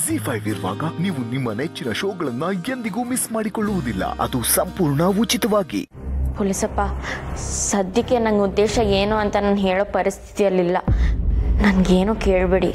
G five ಇರುವಾಗ ನೀವು ನಿಮ್ಮ ನೆಚ್ಚಿನ ಶೋಗಳನ್ನ ಎಂದಿಗೂ ಮಿಸ್ ಮಾಡಿಕೊಳ್ಳುವುದಿಲ್ಲ ಅದು ಸಂಪೂರ್ಣ ಉಚಿತವಾಗಿ ಪೊಲೀಸಪ್ಪ ಸದ್ಯಕ್ಕೆ ನಂಗೆ ಉದ್ದೇಶ ಏನು ಅಂತ ನಾನು ಹೇಳೋ ಪರಿಸ್ಥಿತಿಯಲ್ಲಿಲ್ಲ ನನಗೇನು ಕೇಳಬೇಡಿ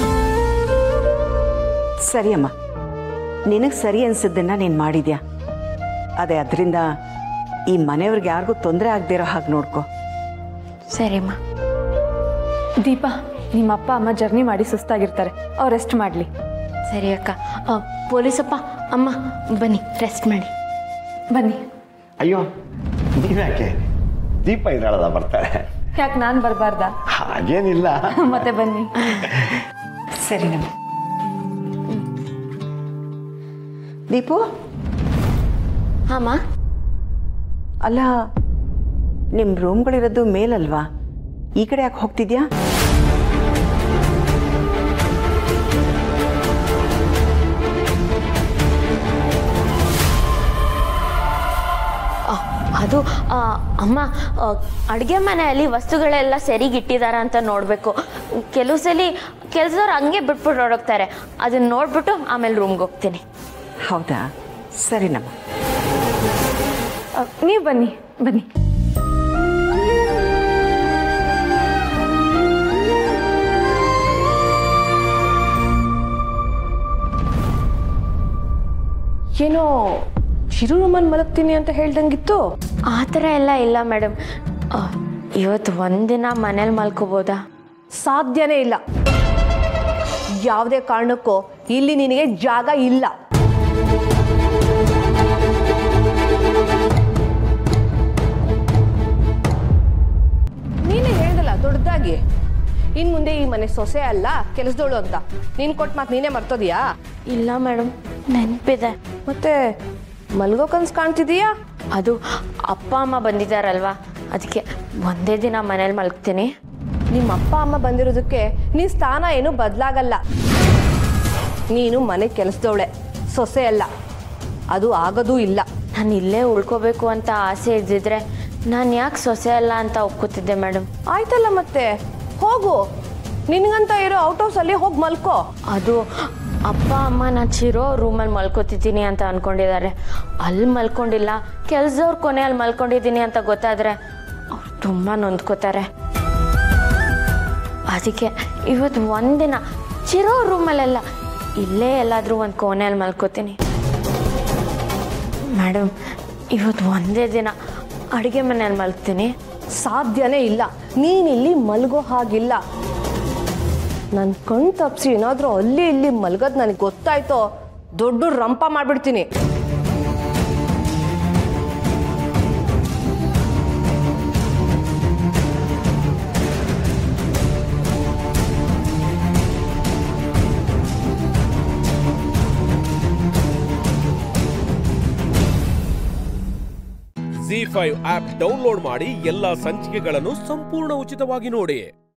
ಸರಿ ಅಮ್ಮ ನಿನಗೆ ಸರಿ ಅನ್ಸಿದ್ದನ್ನ ನೀನು ಮಾಡಿದ್ಯಾ ಅದೇ ಅದರಿಂದ ಈ ಮನೆಯವ್ರಿಗೆ ಯಾರಿಗೂ ತೊಂದರೆ ಆಗದಿರೋ ಹಾಗೆ ನೋಡ್ಕೊ ಸರಿಮ್ಮ ದೀಪ ನಿಮ್ಮ ಅಪ್ಪ ಅಮ್ಮ ಜರ್ನಿ ಮಾಡಿ ಸುಸ್ತಾಗಿರ್ತಾರೆ ಅವ್ರು ರೆಸ್ಟ್ ಮಾಡಲಿ ಸರಿ ಅಕ್ಕ ಆ, ಪೊಲೀಸಪ್ಪ ಅಮ್ಮ ಬನ್ನಿ ರೆಸ್ಟ್ ಮಾಡಿ ಬನ್ನಿ ಅಯ್ಯೋ ನೀವ್ಯಾಕೆ ದೀಪ ಇದ್ದಾಳಲ್ಲ ಬರ್ತಾಳೆ ಯಾಕೆ ನಾನು ಬರಬಾರ್ದಾ ಹಾಗೇನಿಲ್ಲ ಮತ್ತೆ ಬನ್ನಿ ಸರಿ ನಮ್ಮ ದೀಪು ಅಮ್ಮ ಅಲ್ಲ ನಿಮ್ಮ ರೂಮ್ಗಳಿರೋದು ಮೇಲಲ್ವಾ ಈ ಕಡೆ ಯಾಕೆ ಹೋಗ್ತಿದ್ಯಾ ಆ, ಅದು ಆ, ಅಮ್ಮ ಅಡುಗೆ ಮನೆಯಲ್ಲಿ ವಸ್ತುಗಳೆಲ್ಲ ಸರಿಗಿಟ್ಟಿದಾರ ಅಂತ ನೋಡಬೇಕು ಕೆಲವು ಸಲ ಕೆಲಸದವ್ರು ಹಂಗೆ ಬಿಟ್ಬಿಟ್ಟು ಹೊರಡೋಗ್ತಾರೆ ಅದನ್ನ ನೋಡ್ಬಿಟ್ಟು ಆಮೇಲೆ ರೂಮ್ಗೆ ಹೋಗ್ತೀನಿ ಹೌದಾ ಸರಿ ನಮ್ಮ ನೀವು ಬನ್ನಿ ಬನ್ನಿ ಏನೋ ಚಿರು ರೂಮಲ್ಲಿ ಮಲಗ್ತೀನಿ ಅಂತ ಹೇಳ್ದಂಗಿತ್ತು ಆ ಥರ ಎಲ್ಲ ಇಲ್ಲ ಮೇಡಮ್ ಇವತ್ತು ಒಂದಿನ ಮನೇಲಿ ಮಲ್ಕೋಬೋದಾ ಸಾಧ್ಯನೇ ಇಲ್ಲ ಯಾವುದೇ ಕಾರಣಕ್ಕೂ ಇಲ್ಲಿ ನಿನಗೆ ಜಾಗ ಇಲ್ಲ ನೀನೇ ಹೇಳ್ದಲ್ಲ ದೊಡ್ಡದಾಗಿ ಇನ್ ಮುಂದೆ ಈ ಮನೆ ಸೊಸೆ ಅಲ್ಲ ಕೆಲಸದೋಳು ಅಂತ ನೀನ್ ಕೊಟ್ಟು ಮಾತು ನೀನೇ ಮರ್ತೋದಿಯಾ ಇಲ್ಲ ಮೇಡಮ್ ನೆನಪಿದೆ ಮತ್ತೆ ಮಲ್ಗೋ ಕನ್ಸ್ ಕಾಣ್ತಿದೀಯಾ ಅದು ಅಪ್ಪ ಅಮ್ಮ ಬಂದಿದ್ದಾರಲ್ವಾ ಅದಕ್ಕೆ ಒಂದೇ ದಿನ ಮನೇಲಿ ಮಲ್ಗ್ತೀನಿ ನಿಮ್ಮ ಅಪ್ಪ ಅಮ್ಮ ಬಂದಿರೋದಕ್ಕೆ ನಿನ್ ಸ್ಥಾನ ಏನು ಬದಲಾಗಲ್ಲ ನೀನು ಮನೆ ಕೆಲಸದವಳೆ ಸೊಸೆ ಅಲ್ಲ ಅದು ಆಗೋದೂ ಇಲ್ಲ ನಾನು ಇಲ್ಲೇ ಉಳ್ಕೋಬೇಕು ಅಂತ ಆಸೆ ಇದ್ದಿದ್ರೆ ನಾನು ಯಾಕೆ ಸೊಸೆ ಅಲ್ಲ ಅಂತ ಒಪ್ಕೋತಿದ್ದೆ ಮೇಡಮ್ ಆಯ್ತಲ್ಲ ಮತ್ತೆ ಹೋಗು ನಿನ್ಗಂತ ಇರೋ ಔಟ್ ಹೌಸ್ ಅಲ್ಲಿ ಹೋಗಿ ಮಲ್ಕೋ ಅದು ಅಪ್ಪ ಅಮ್ಮ ನಾನು ಚಿರೋ ರೂಮಲ್ಲಿ ಮಲ್ಕೋತಿದ್ದೀನಿ ಅಂತ ಅನ್ಕೊಂಡಿದ್ದಾರೆ ಅಲ್ಲಿ ಮಲ್ಕೊಂಡಿಲ್ಲ ಕೆಲ್ಸದವ್ರ ಕೊನೆಯಲ್ಲಿ ಮಲ್ಕೊಂಡಿದ್ದೀನಿ ಅಂತ ಗೊತ್ತಾದರೆ ಅವ್ರು ತುಂಬ ನೊಂದ್ಕೋತಾರೆ ಅದಕ್ಕೆ ಇವತ್ತು ಒಂದಿನ ಚಿರೋ ರೂಮಲ್ಲೆಲ್ಲ ಇಲ್ಲೇ ಎಲ್ಲಾದರೂ ಒಂದು ಕೋಣೆಯಲ್ಲಿ ಮಲ್ಕೋತೀನಿ ಮೇಡಮ್ ಇವತ್ತು ಒಂದೇ ದಿನ ಅಡುಗೆ ಮನೆಯಲ್ಲಿ ಮಲ್ಗ್ತೀನಿ ಸಾಧ್ಯನೇ ಇಲ್ಲ ನೀನಿಲ್ಲಿ ಮಲ್ಗೋ ಹಾಗಿಲ್ಲ ನನ್ನ ಕಣ್ ತಪ್ಸಿ ಏನಾದರೂ ಅಲ್ಲಿ ಇಲ್ಲಿ ಮಲ್ಗೋದು ನನಗೆ ಗೊತ್ತಾಯ್ತೋ ದೊಡ್ಡ ರಂಪ ಮಾಡ್ಬಿಡ್ತೀನಿ ಜಿ ಫೈವ್ ಆಪ್ ಡೌನ್ಲೋಡ್ ಮಾಡಿ ಎಲ್ಲಾ ಸಂಚಿಕೆಗಳನ್ನು ಸಂಪೂರ್ಣ ಉಚಿತವಾಗಿ ನೋಡಿ